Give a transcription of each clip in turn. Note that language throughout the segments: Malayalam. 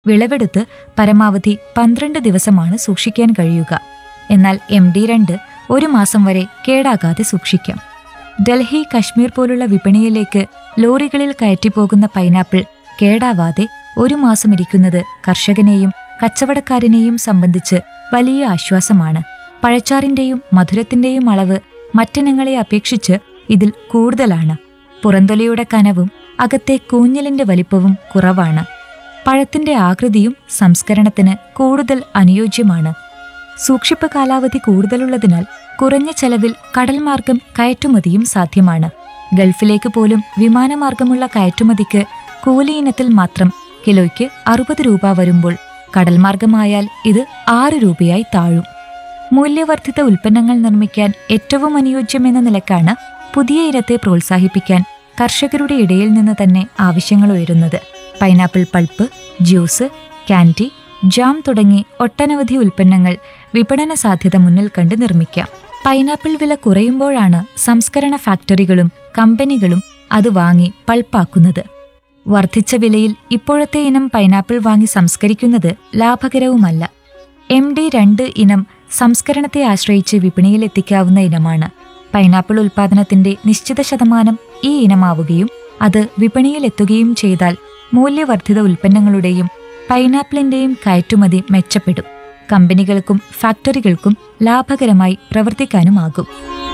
വിളവെടുത്ത് പരമാവധി പന്ത്രണ്ട് ദിവസമാണ് സൂക്ഷിക്കാൻ കഴിയുക എന്നാൽ എം ഡി രണ്ട് ഒരു മാസം വരെ കേടാകാതെ സൂക്ഷിക്കാം ഡൽഹി കശ്മീർ പോലുള്ള വിപണിയിലേക്ക് ലോറികളിൽ കയറ്റിപ്പോകുന്ന പൈനാപ്പിൾ കേടാവാതെ ഒരു മാസം ഇരിക്കുന്നത് കർഷകനെയും കച്ചവടക്കാരനെയും സംബന്ധിച്ച് വലിയ ആശ്വാസമാണ് പഴച്ചാറിന്റെയും മധുരത്തിന്റെയും അളവ് മറ്റിനങ്ങളെ അപേക്ഷിച്ച് ഇതിൽ കൂടുതലാണ് പുറന്തൊലിയുടെ കനവും അകത്തെ കൂഞ്ഞലിന്റെ വലിപ്പവും കുറവാണ് പഴത്തിന്റെ ആകൃതിയും സംസ്കരണത്തിന് കൂടുതൽ അനുയോജ്യമാണ് സൂക്ഷിപ്പ് കാലാവധി കൂടുതലുള്ളതിനാൽ കുറഞ്ഞ ചെലവിൽ കടൽമാർഗം കയറ്റുമതിയും സാധ്യമാണ് ഗൾഫിലേക്ക് പോലും വിമാനമാർഗമുള്ള കയറ്റുമതിക്ക് കൂലി ഇനത്തിൽ മാത്രം കിലോയ്ക്ക് അറുപത് രൂപ വരുമ്പോൾ കടൽമാർഗമായാൽ ഇത് ആറ് രൂപയായി താഴും മൂല്യവർദ്ധിത ഉൽപ്പന്നങ്ങൾ നിർമ്മിക്കാൻ ഏറ്റവും അനുയോജ്യമെന്ന നിലക്കാണ് പുതിയ ഇനത്തെ പ്രോത്സാഹിപ്പിക്കാൻ കർഷകരുടെ ഇടയിൽ നിന്ന് തന്നെ ആവശ്യങ്ങൾ ഉയരുന്നത് pineapple pulp juice candy jam തുടങ്ങി ഒട്ടനവധി ഉൽപ്പന്നങ്ങൾ വിപണന സാധ്യത മുന്നിൽ കണ്ട് നിർമ്മിക്കാം പൈനാപ്പിൾ വില കുറയുമ്പോഴാണ് സംസ്കരണ ഫാക്ടറികളും കമ്പനികളും അത് വാങ്ങി പൾപ്പാക്കുന്നത് വർദ്ധിച്ച വിലയിൽ ഇപ്പോഴത്തെ ഇനം പൈനാപ്പിൾ വാങ്ങി സംസ്കരിക്കുന്നത് ലാഭകരവുമല്ല എം ഡി രണ്ട് ഇനം സംസ്കരണത്തെ ആശ്രയിച്ച് വിപണിയിൽ എത്തിക്കാവുന്ന ഇനമാണ് പൈനാപ്പിൾ ഉൽപാദനത്തിന്റെ നിശ്ചിത ശതമാനം ഈ ഇനമാവുകയും അത് വിപണിയിൽ എത്തുകയും ചെയ്താൽ മൂല്യവർദ്ധിത ഉൽപ്പന്നങ്ങളുടെയും പൈനാപ്പിളിന്റെയും കയറ്റുമതി മെച്ചപ്പെടും കമ്പനികൾക്കും ഫാക്ടറികൾക്കും ലാഭകരമായി പ്രവർത്തിക്കാനുമാകും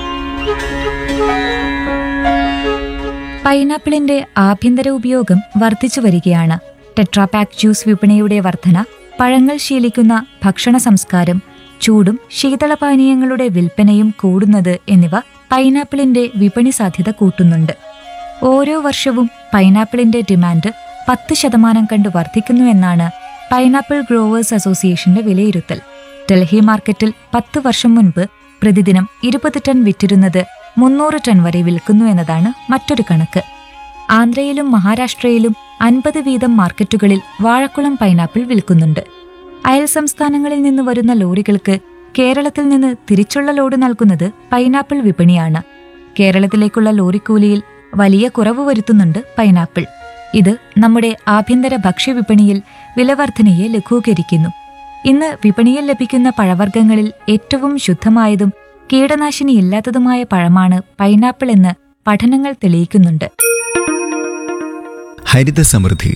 പൈനാപ്പിളിന്റെ ആഭ്യന്തര ഉപയോഗം വർദ്ധിച്ചു വരികയാണ് ടെട്രാപാക്ക് ജ്യൂസ് വിപണിയുടെ വർധന പഴങ്ങൾ ശീലിക്കുന്ന ഭക്ഷണ സംസ്കാരം ചൂടും ശീതളപാനീയങ്ങളുടെ വിൽപ്പനയും കൂടുന്നത് എന്നിവ പൈനാപ്പിളിന്റെ വിപണി സാധ്യത കൂട്ടുന്നുണ്ട് ഓരോ വർഷവും പൈനാപ്പിളിന്റെ ഡിമാൻഡ് പത്ത് ശതമാനം കണ്ട് വർദ്ധിക്കുന്നുവെന്നാണ് പൈനാപ്പിൾ ഗ്രോവേഴ്സ് അസോസിയേഷന്റെ വിലയിരുത്തൽ ഡൽഹി മാർക്കറ്റിൽ പത്ത് വർഷം മുൻപ് പ്രതിദിനം ഇരുപത് ടൺ വിറ്റിരുന്നത് മുന്നൂറ് ടൺ വരെ വിൽക്കുന്നു എന്നതാണ് മറ്റൊരു കണക്ക് ആന്ധ്രയിലും മഹാരാഷ്ട്രയിലും അൻപത് വീതം മാർക്കറ്റുകളിൽ വാഴക്കുളം പൈനാപ്പിൾ വിൽക്കുന്നുണ്ട് അയൽ സംസ്ഥാനങ്ങളിൽ നിന്ന് വരുന്ന ലോറികൾക്ക് കേരളത്തിൽ നിന്ന് തിരിച്ചുള്ള ലോഡ് നൽകുന്നത് പൈനാപ്പിൾ വിപണിയാണ് കേരളത്തിലേക്കുള്ള ലോറിക്കൂലിയിൽ വലിയ കുറവ് വരുത്തുന്നുണ്ട് പൈനാപ്പിൾ ഇത് നമ്മുടെ ആഭ്യന്തര ഭക്ഷ്യവിപണിയിൽ വിലവർധനയെ ലഘൂകരിക്കുന്നു ഇന്ന് വിപണിയിൽ ലഭിക്കുന്ന പഴവർഗ്ഗങ്ങളിൽ ഏറ്റവും ശുദ്ധമായതും കീടനാശിനിയില്ലാത്തതുമായ പഴമാണ് പൈനാപ്പിൾ എന്ന് പഠനങ്ങൾ തെളിയിക്കുന്നുണ്ട് ഹരിത സമൃദ്ധി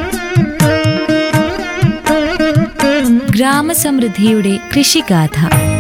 ഗ്രാമസമൃദ്ധിയുടെ കൃഷിഗാഥ